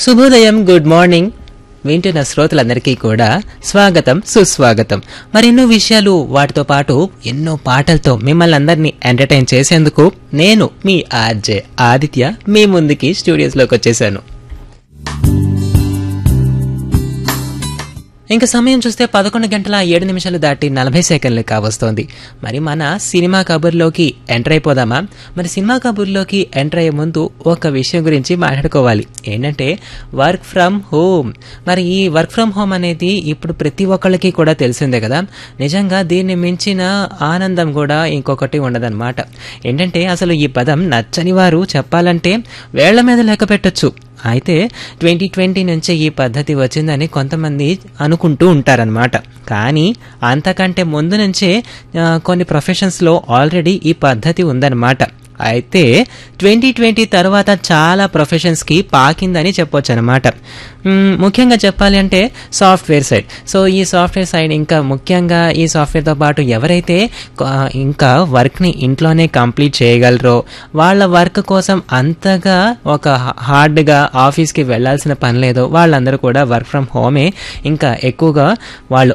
శుభోదయం good morning వింటున్న శ్రోతలందరికీ కూడా స్వాగతం సుస్వాగతం మరెన్నో విషయాలు వాటితో పాటు ఎన్నో పాటలతో మిమ్మల్ని అందరినీ ఎంటర్టైన్ చేసేందుకు నేను మీ ఆర్జే ఆదిత్య మీ ముందుకి స్టూడియోస్లోకి వచ్చేసాను ఇంకా సమయం చూస్తే పదకొండు గంటల ఏడు నిమిషాలు దాటి నలభై సెకండ్లు కావస్తోంది మరి మన సినిమా కబుర్లోకి ఎంటర్ అయిపోదామా మరి సినిమా కబుర్లోకి ఎంటర్ అయ్యే ముందు ఒక విషయం గురించి మాట్లాడుకోవాలి ఏంటంటే వర్క్ ఫ్రమ్ హోమ్ మరి ఈ వర్క్ ఫ్రమ్ హోమ్ అనేది ఇప్పుడు ప్రతి ఒక్కళ్ళకి కూడా తెలిసిందే కదా నిజంగా దీన్ని మించిన ఆనందం కూడా ఇంకొకటి ఉండదన్నమాట ఏంటంటే అసలు ఈ పదం నచ్చని వారు చెప్పాలంటే వేళ్ల మీద లెక్క పెట్టొచ్చు అయితే ట్వంటీ ట్వంటీ నుంచే ఈ పద్ధతి వచ్చిందని కొంతమంది అనుకుంటూ ఉంటారనమాట కానీ అంతకంటే ముందు నుంచే ఆ, కొన్ని ప్రొఫెషన్స్లో ఆల్రెడీ ఈ పద్ధతి ఉందన్నమాట అయితే ట్వంటీ ట్వంటీ తర్వాత చాలా ప్రొఫెషన్స్కి పాకిందని చెప్పొచ్చు అనమాట ముఖ్యంగా చెప్పాలి అంటే సాఫ్ట్వేర్ సైడ్ సో ఈ సాఫ్ట్వేర్ సైడ్ ఇంకా ముఖ్యంగా ఈ సాఫ్ట్వేర్తో పాటు ఎవరైతే ఆ, ఇంకా వర్క్ని ఇంట్లోనే కంప్లీట్ చేయగలరో వాళ్ళ వర్క్ కోసం అంతగా ఒక హార్డ్గా ఆఫీస్కి వెళ్ళాల్సిన పని లేదో వాళ్ళందరూ కూడా వర్క్ ఫ్రమ్ హోమే ఇంకా ఎక్కువగా వాళ్ళు